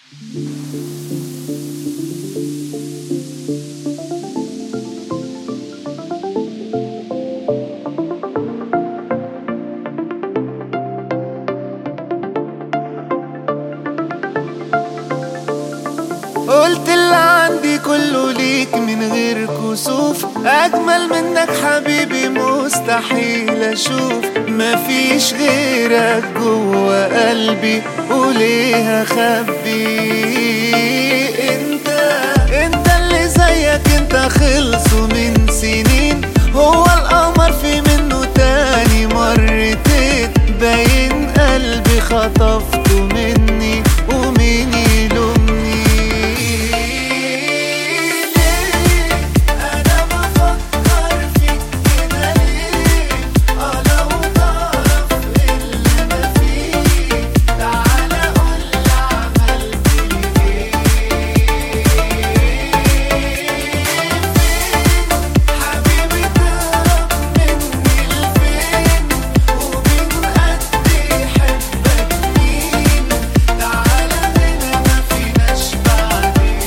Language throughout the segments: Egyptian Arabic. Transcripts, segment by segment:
قلت اللي عندي كله ليك من غير كسوف اجمل منك حبيبي مستحيل اشوف مفيش غيرك جوا قلبي وليه اخبي انت انت اللي زيك انت خلصوا من سنين هو القمر في منه تاني مرتين باين قلبي خطفته مني ومين يلومني ليه انا بفكر فيك كده ليه اه لو تعرف اللي انا فيه تعالى قولي عملت لي ايه حبيبي تهرب مني لفين ومن قد يحبك مين تعالى هنا ما فيناش بعدين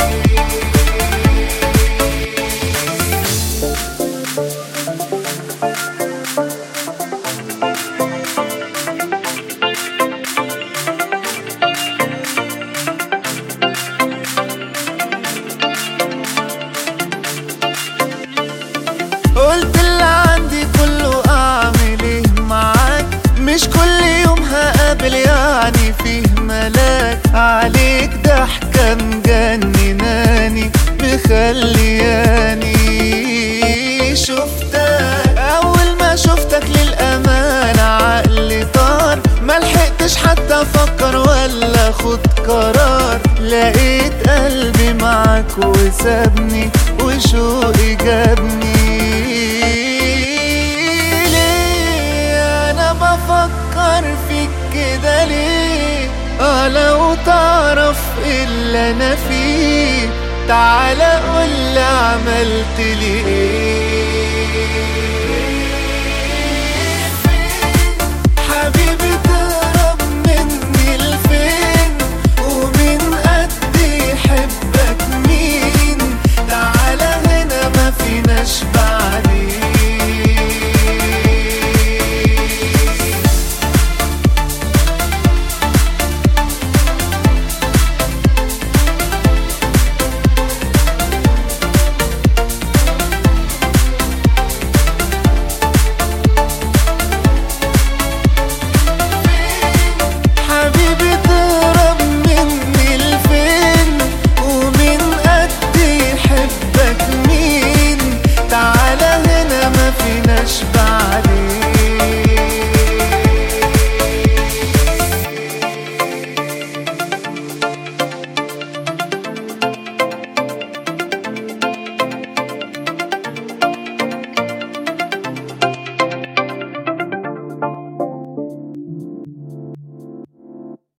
قلت اللي عندي كله اعمل ايه معاك مش كل يوم هقابل يعني فيه ملاك عليك ضحكة مجنناني مخلياني شفتك اول ما شفتك للامانة عقلي طار ملحقتش حتى افكر ولا اخد قرار لقيت قلبي معاك وسابني وشوقي جابني ليه انا بفكر فيك كده ليه اه لو تعرف اللي انا فيه تعالى قولي عملت لي ايه حبيبي تهرب مني لفين ومن قد يحبك مين تعالى هنا ما فيناش بعدين حبيبي تهرب مني لفين ومن قد يحبك مين تعالى هنا ما فيناش